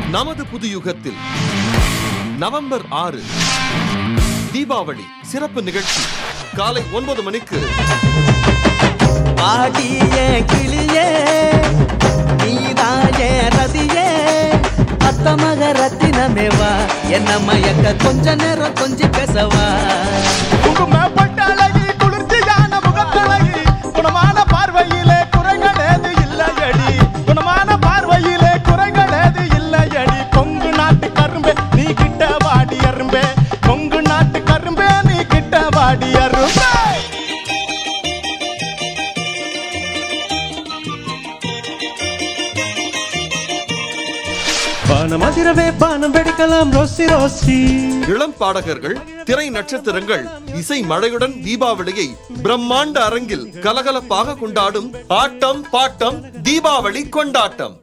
நமது புது யுகத்தில் நவம்பர் ஆறு தீபாவளி சிறப்பு நிகழ்ச்சி காலை ஒன்பது மணிக்கு பாடிய கிளியே நீதாய ரதியே அத்தமக ரத்தினமேவா என்ன மயக்க கொஞ்ச நேரம் கொஞ்சி பேசவா குங்குமப்பட்ட அழகி குளிர்ச்சியான முகத்தழகி குணமான பார்வையிலே குறைகளேது இல்லையடி குணமான பார்வையிலே குறைகளேது இல்லையடி கொங்கு நாட்டு கரும்பே நீ கிட்ட வாடி அரும்பே கொங்கு நாட்டு கரும்பே நீ கிட்ட வாடி அரும்பே பானம் அதிரவே பானம் வெடிக்கலாம் ரோசி ரோசி இளம் பாடகர்கள் திரை நட்சத்திரங்கள் இசை மழையுடன் தீபாவளியை பிரம்மாண்ட அரங்கில் கலகலப்பாக கொண்டாடும் ஆட்டம் பாட்டம் தீபாவளி கொண்டாட்டம்